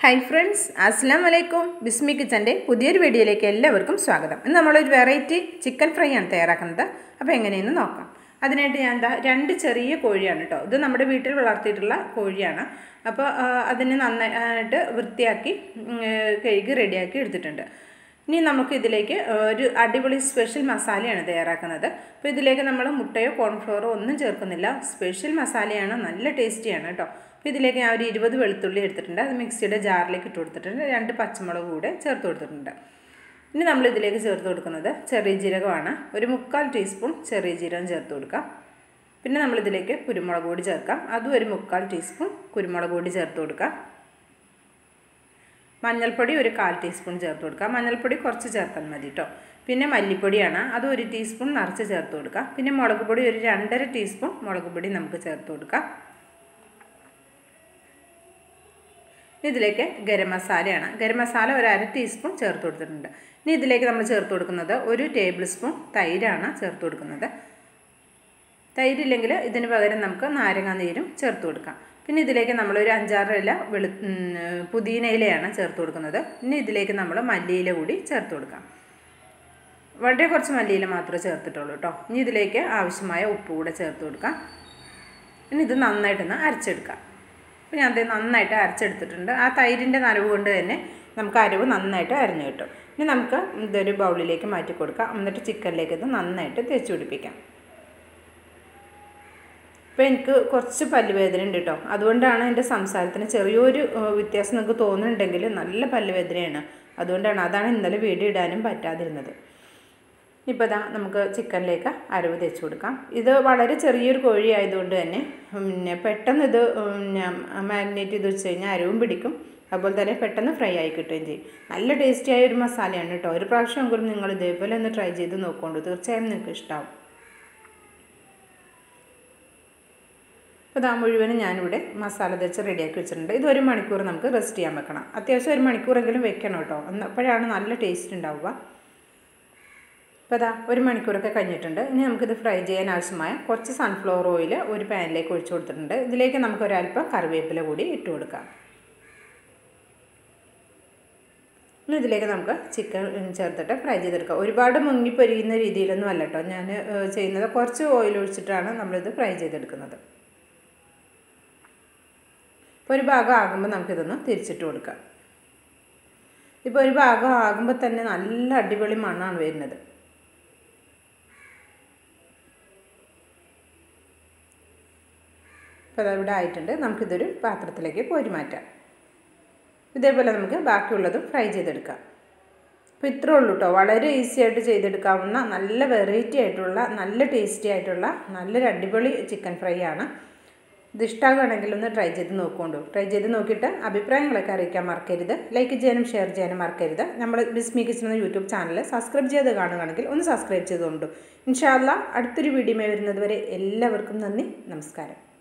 hi friends അസ്സാം വലൈക്കും ബിസ്മി കിച്ചൻ്റെ പുതിയൊരു വീഡിയോയിലേക്ക് എല്ലാവർക്കും സ്വാഗതം ഇന്ന് നമ്മളൊരു വെറൈറ്റി ചിക്കൻ ഫ്രൈ ആണ് തയ്യാറാക്കുന്നത് അപ്പോൾ എങ്ങനെയെന്ന് നോക്കാം അതിനായിട്ട് ഞാൻ എന്താ രണ്ട് ചെറിയ കോഴിയാണ് കേട്ടോ ഇത് നമ്മുടെ വീട്ടിൽ വളർത്തിയിട്ടുള്ള കോഴിയാണ് അപ്പോൾ ആ, അതിനെ നന്നായിട്ട് വൃത്തിയാക്കി ഉം, കഴുകി റെഡിയാക്കി എടുത്തിട്ടുണ്ട് ഇനി നമുക്ക് ഇതിലേക്ക് ഒരു അടിപൊളി സ്പെഷ്യൽ മസാലയാണ് തയ്യാറാക്കുന്നത് അപ്പോൾ ഇതിലേക്ക് നമ്മൾ മുട്ടയോ കോൺഫ്ലോറോ ഒന്നും ചേർക്കുന്നില്ല സ്പെഷ്യൽ മസാലയാണ് നല്ല ടേസ്റ്റിയാണ് കേട്ടോ അപ്പോൾ ഇതിലേക്ക് ഞാൻ ഒരു ഇരുപത് വെളുത്തുള്ളി എടുത്തിട്ടുണ്ട് അത് മിക്സിയുടെ ജാറിലേക്ക് ഇട്ട് കൊടുത്തിട്ടുണ്ട് രണ്ട് പച്ചമുളക് കൂടെ ചേർത്ത് കൊടുത്തിട്ടുണ്ട് ഇനി നമ്മൾ ഇതിലേക്ക് ചേർത്ത് കൊടുക്കുന്നത് ചെറിയ ജീരകമാണ് ഒരു മുക്കാൽ ടീസ്പൂൺ ചെറിയ ജീരകം ചേർത്ത് കൊടുക്കാം പിന്നെ നമ്മളിതിലേക്ക് കുരുമുളക് പൊടി ചേർക്കാം അതും ഒരു മുക്കാൽ ടീസ്പൂൺ കുരുമുളക് പൊടി ചേർത്ത് കൊടുക്കാം മഞ്ഞൾപ്പൊടി ഒരു കാൽ ടീസ്പൂൺ ചേർത്ത് കൊടുക്കുക മഞ്ഞൾപ്പൊടി കുറച്ച് ചേർത്താൽ മതി കേട്ടോ പിന്നെ മല്ലിപ്പൊടിയാണ് അത് ഒരു ടീസ്പൂൺ നിറച്ച് ചേർത്ത് കൊടുക്കുക പിന്നെ മുളക് പൊടി ഒരു രണ്ടര ടീസ്പൂൺ മുളക് പൊടി നമുക്ക് ചേർത്ത് കൊടുക്കാം ഇതിലേക്ക് ഗരം മസാലയാണ് ഗരം മസാല ഒരു അര ടീസ്പൂൺ ചേർത്ത് കൊടുത്തിട്ടുണ്ട് ഇനി ഇതിലേക്ക് നമ്മൾ ചേർത്ത് കൊടുക്കുന്നത് ഒരു ടേബിൾ സ്പൂൺ തൈരാണ് ചേർത്ത് കൊടുക്കുന്നത് തൈരില്ലെങ്കിൽ ഇതിന് പകരം നമുക്ക് നാരങ്ങ നീരും ചേർത്ത് കൊടുക്കാം പിന്നെ ഇതിലേക്ക് നമ്മളൊരു അഞ്ചാറ് ഇല വെളു ഉം, പുതിന ഇലയാണ് ചേർത്ത് കൊടുക്കുന്നത് ഇനി ഇതിലേക്ക് നമ്മൾ മല്ലിയില കൂടി ചേർത്ത് കൊടുക്കാം വളരെ കുറച്ച് മല്ലിയില മാത്രമേ ചേർത്തിട്ടുള്ളൂ കേട്ടോ ഇനി ഇതിലേക്ക് ആവശ്യമായ ഉപ്പ് കൂടെ ചേർത്ത് കൊടുക്കാം ഇനി ഇത് നന്നായിട്ടൊന്ന് അരച്ചെടുക്കാം അപ്പോൾ ഞാൻ അത് നന്നായിട്ട് അരച്ചെടുത്തിട്ടുണ്ട് ആ തൈരിൻ്റെ നനവ് കൊണ്ട് തന്നെ നമുക്ക് അരവ് നന്നായിട്ട് അരഞ്ഞു കിട്ടും ഇനി നമുക്ക് ഇതൊരു ബൗളിലേക്ക് മാറ്റി കൊടുക്കാം എന്നിട്ട് ചിക്കനിലേക്ക് ഇത് നന്നായിട്ട് തേച്ച് പിടിപ്പിക്കാം ഇപ്പോൾ എനിക്ക് കുറച്ച് പല്ലുവേദന ഉണ്ട് കേട്ടോ അതുകൊണ്ടാണ് എൻ്റെ സംസാരത്തിന് ചെറിയൊരു ഏഹ്, വ്യത്യാസം നിങ്ങൾക്ക് തോന്നുന്നുണ്ടെങ്കിൽ നല്ല പല്ലുവേദനയാണ് അതുകൊണ്ടാണ് അതാണ് ഇന്നലെ വീഡിയോ ഇടാനും പറ്റാതിരുന്നത് ഇപ്പോൾ ഇതാ നമുക്ക് ചിക്കനിലേക്ക് അരവ് തേച്ച് കൊടുക്കാം ഇത് വളരെ ചെറിയൊരു കോഴി ആയതുകൊണ്ട് തന്നെ പിന്നെ പെട്ടെന്ന് ഇത് പിന്നെ മാഗ്നേറ്റ് ചെയ്ത് വെച്ച് കഴിഞ്ഞാൽ അരവും പിടിക്കും അതുപോലെ തന്നെ പെട്ടെന്ന് ഫ്രൈ ആയി കിട്ടുകയും ചെയ്യും നല്ല ടേസ്റ്റിയായ ഒരു മസാലയാണ് കേട്ടോ ഒരു പ്രാവശ്യമെങ്കിലും നിങ്ങൾ ഇതേപോലെ ഒന്ന് ട്രൈ ചെയ്ത് നോക്കുകൊണ്ടു തീർച്ചയായും നിങ്ങൾക്ക് ഇഷ്ടമാവും അപ്പോൾ ഇതാ മുഴുവനും ഞാനിവിടെ മസാല തേച്ച് റെഡിയാക്കി വെച്ചിട്ടുണ്ട് ഇത് ഒരു മണിക്കൂർ നമുക്ക് റെസ്റ്റ് ചെയ്യാൻ വെക്കണം അത്യാവശ്യം ഒരു മണിക്കൂറെങ്കിലും വെക്കണം കേട്ടോ എന്ന് അപ്പോഴാണ് നല്ല ടേസ്റ്റ് ഉണ്ടാവുക അപ്പോൾ ഇതാ ഒരു മണിക്കൂറൊക്കെ കഴിഞ്ഞിട്ടുണ്ട് ഇനി നമുക്കിത് ഫ്രൈ ചെയ്യാൻ ആവശ്യമായ കുറച്ച് സൺഫ്ലവർ ഓയിൽ ഒരു പാനിലേക്ക് ഒഴിച്ചു കൊടുത്തിട്ടുണ്ട് ഇതിലേക്ക് നമുക്ക് ഒരല്പം കറിവേപ്പില കൂടി ഇട്ട് കൊടുക്കാം ഇനി ഇതിലേക്ക് നമുക്ക് ചിക്കൻ ചേർത്തിട്ട് ഫ്രൈ ചെയ്തെടുക്കാം ഒരുപാട് മുങ്ങിപ്പൊരിയുന്ന രീതിയിലൊന്നും അല്ല കേട്ടോ ഞാൻ ഏഹ്, ചെയ്യുന്നത് കുറച്ച് ഓയിൽ ഒഴിച്ചിട്ടാണ് നമ്മളിത് ഫ്രൈ ചെയ്തെടുക്കുന്നത് ഇപ്പോൾ ഒരു ഭാഗം ആകുമ്പോൾ നമുക്കിതൊന്ന് തിരിച്ചിട്ട് കൊടുക്കാം ഇപ്പോൾ ഒരു ഭാഗം ആകുമ്പോൾ തന്നെ നല്ല അടിപൊളി മണ്ണാണ് വരുന്നത് ഇപ്പോൾ അതവിടെ ആയിട്ടുണ്ട് നമുക്കിതൊരു പാത്രത്തിലേക്ക് പോരി മാറ്റാം ഇതേപോലെ നമുക്ക് ബാക്കിയുള്ളതും ഫ്രൈ ചെയ്തെടുക്കാം അപ്പോൾ ഇത്രേ ഉള്ളൂ കേട്ടോ വളരെ ഈസി ആയിട്ട് ചെയ്തെടുക്കാവുന്ന നല്ല വെറൈറ്റി ആയിട്ടുള്ള നല്ല ടേസ്റ്റി ആയിട്ടുള്ള നല്ലൊരു അടിപൊളി ചിക്കൻ ഫ്രൈ ആണ് ഇത് ഇഷ്ടമാകുകയാണെങ്കിൽ ഒന്ന് ട്രൈ ചെയ്ത് നോക്കുകൊണ്ടു ട്രൈ ചെയ്ത് നോക്കിയിട്ട് അഭിപ്രായങ്ങളൊക്കെ അറിയിക്കാൻ മറക്കരുത് ലൈക്ക് ചെയ്യാനും ഷെയർ ചെയ്യാനും മറക്കരുത് നമ്മൾ ബിസ്മി കിച്ചൻ എന്ന യൂട്യൂബ് ചാനൽ സബ്സ്ക്രൈബ് ചെയ്ത് കാണുകയാണെങ്കിൽ ഒന്ന് സബ്സ്ക്രൈബ് ചെയ്തുകൊണ്ടു ഇൻഷാല്ല അടുത്തൊരു വീഡിയോ വരുന്നത് വരെ എല്ലാവർക്കും നന്ദി നമസ്കാരം